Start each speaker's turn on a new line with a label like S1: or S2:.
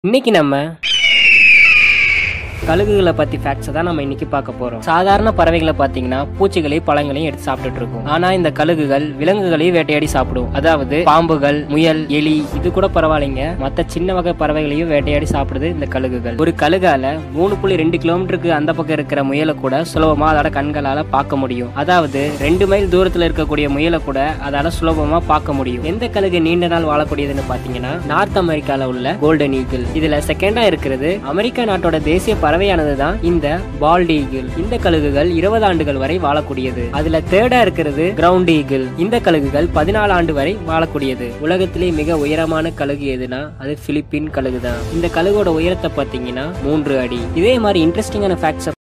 S1: இன்னைக்கு நம்ம கழுகுகளை பத்தி ஃபேக்ட்ஸை தான் நம்ம இன்னைக்கு பார்க்க போறோம் சாதாரண பறவைகளை பார்த்தீங்கன்னா பூச்சிகளையும் பழங்களையும் எடுத்து சாப்பிட்டுட்டு இருக்கும் ஆனா இந்த கழுகுகள் விலங்குகளையும் வேட்டையாடி சாப்பிடும் அதாவது பாம்புகள் முயல் எலி இது கூட பரவாயில்லைங்க மத்த சின்ன வகை பறவைகளையும் வேட்டையாடி சாப்பிடுது இந்த கழுகுகள் ஒரு கழுகால மூணு புள்ளி ரெண்டு கிலோமீட்டருக்கு அந்த பக்கம் இருக்கிற முயலை கூட சுலபமா அதோட கண்களால பார்க்க முடியும் அதாவது ரெண்டு மைல் தூரத்துல இருக்கக்கூடிய முயலை கூட அதால சுலபமா பார்க்க முடியும் எந்த கழுகு நீண்ட நாள் வாழக்கூடியதுன்னு பாத்தீங்கன்னா நார்த் அமெரிக்கால உள்ள கோல்டன் ஈகிள் இதுல செகண்டா இருக்கிறது அமெரிக்கா நாட்டோட தேசிய பறவையானது தான் இந்த பால்ட் ஈகிள் இந்த கழுகுகள் இருபது ஆண்டுகள் வரை வாழக்கூடியது அதுல தேர்டா இருக்கிறது கிரவுண்ட் ஈகிள் இந்த கழுகுகள் பதினாலு ஆண்டு வரை வாழக்கூடியது உலகத்திலே மிக உயரமான கழுகு எதுனா அது பிலிப்பின் கழுகு தான் இந்த கழுகோட உயரத்தை பாத்தீங்கன்னா மூன்று அடி இதே மாதிரி இன்ட்ரெஸ்டிங்கான ஃபேக்ட்ஸ்